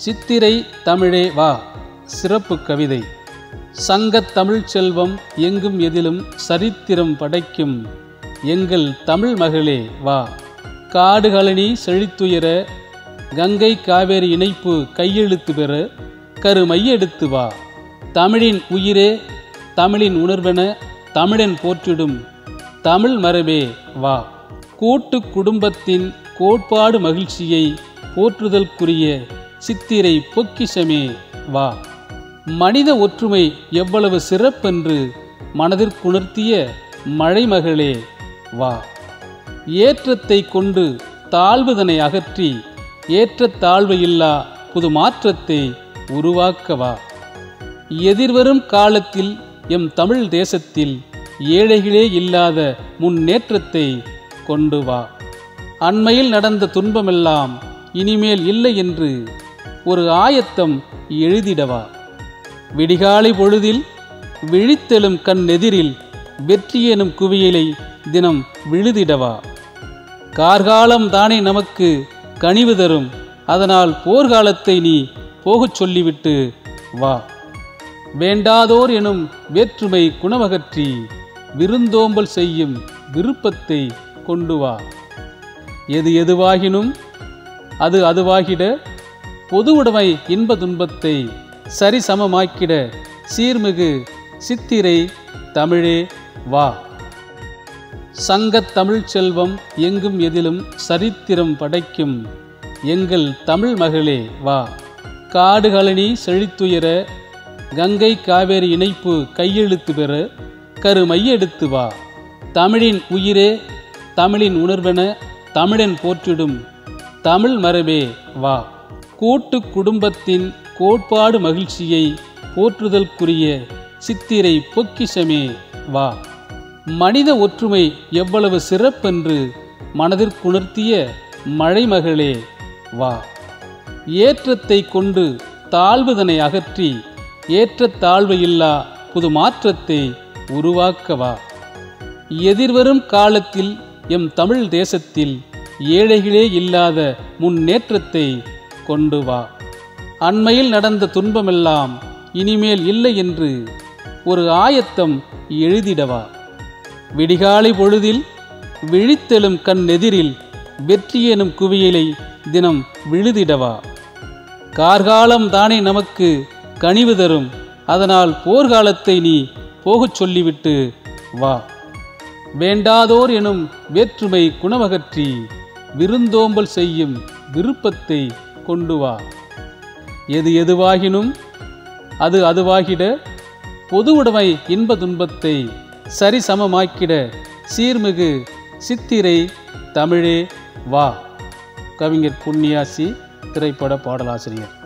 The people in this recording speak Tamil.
சித்திரை தமிழே வா சிறப்பு கவிதை சங்கத் தமிழ்ச் செல்வம் எங்கும் எதிலும் சரித்திரம் படைக்கும் எங்கள் தமிழ் மகளே வா காடுகளனி செழித்துயர கங்கை காவேரி இணைப்பு கையெழுத்து பெற கரு மையெடுத்து வா தமிழின் உயிரே தமிழின் உணர்வென தமிழன் போற்றிடும் தமிழ் மரபே வா கூட்டு குடும்பத்தின் கோட்பாடு மகிழ்ச்சியை போற்றுதற்குரிய சித்திரை பொக்கிஷமே வா மனித ஒற்றுமை எவ்வளவு சிறப்பென்று மனதிற்குணர்த்திய மழைமகளே வா ஏற்றத்தை கொண்டு தாழ்வுதனை அகற்றி ஏற்ற தாழ்வு இல்லா புது மாற்றத்தை உருவாக்கவா எதிர்வரும் காலத்தில் எம் தமிழ் தேசத்தில் ஏழைகளே இல்லாத முன்னேற்றத்தை கொண்டு வா அண்மையில் நடந்த துன்பமெல்லாம் இனிமேல் இல்லை என்று ஒரு ஆயத்தம் எழுதிடவா விடிகாலை பொழுதில் விழித்தெழும் கண் எதிரில் வெற்றி எனும் குவியலை தினம் விழுதிடவா கார்காலம் தானே நமக்கு கனிவு தரும் அதனால் போர்க்காலத்தை நீ போகச் சொல்லிவிட்டு வா வேண்டாதோர் எனும் வேற்றுமை குணமகற்றி விருந்தோம்பல் செய்யும் விருப்பத்தை கொண்டு வா எது எதுவாகினும் அது அதுவாகிட பொதுவுடைமை இன்ப துன்பத்தை சரிசமமாக்கிட சீர்மிகு சித்திரை தமிழே வா சங்கத் தமிழ்ச் செல்வம் எங்கும் எதிலும் சரித்திரம் படைக்கும் எங்கள் தமிழ் மகளே வா காடுகளனி செழித்துயர கங்கை காவேரி இணைப்பு கையெழுத்து பெற கரு மையெடுத்து வா தமிழின் உயிரே தமிழின் உணர்வென தமிழன் போற்றிடும் தமிழ் மரபே வா கூட்டு குடும்பத்தின் கோட்பாடு மகிழ்ச்சியை போற்றுதற்குரிய சித்திரை பொக்கிஷமே வா மனித ஒற்றுமை எவ்வளவு சிறப்பென்று மனதிற்குணர்த்திய மழைமகளே வா ஏற்றத்தை கொண்டு தாழ்வுதனை அகற்றி ஏற்ற தாழ்வு இல்லா புது மாற்றத்தை உருவாக்கவா எதிர்வரும் காலத்தில் எம் தமிழ் தேசத்தில் ஏழைகளே இல்லாத முன்னேற்றத்தை கொண்டு வா அண்மையில் நடந்த துன்பமெல்லாம் இனிமேல் இல்லை என்று ஒரு ஆயத்தம் எழுதிடவா விடிகாலை பொழுதில் விழித்தெழும் கண் எதிரில் வெற்றி எனும் குவியலை தினம் விழுதிடவா கார்காலம் தானே நமக்கு கனிவு தரும் அதனால் போர்க்காலத்தை நீ போகச் சொல்லிவிட்டு வா வேண்டாதோர் எனும் வேற்றுமை குணமகற்றி விருந்தோம்பல் செய்யும் விருப்பத்தை கொண்டு வா எது எதுவாகினும் அது அதுவாகிட பொதுவுடைமை இன்ப துன்பத்தை சரிசமமாக்கிட சீர்மிகு சித்திரை தமிழே வா கவிஞர் புண்ணியாசி திரைப்பட பாடலாசிரியர்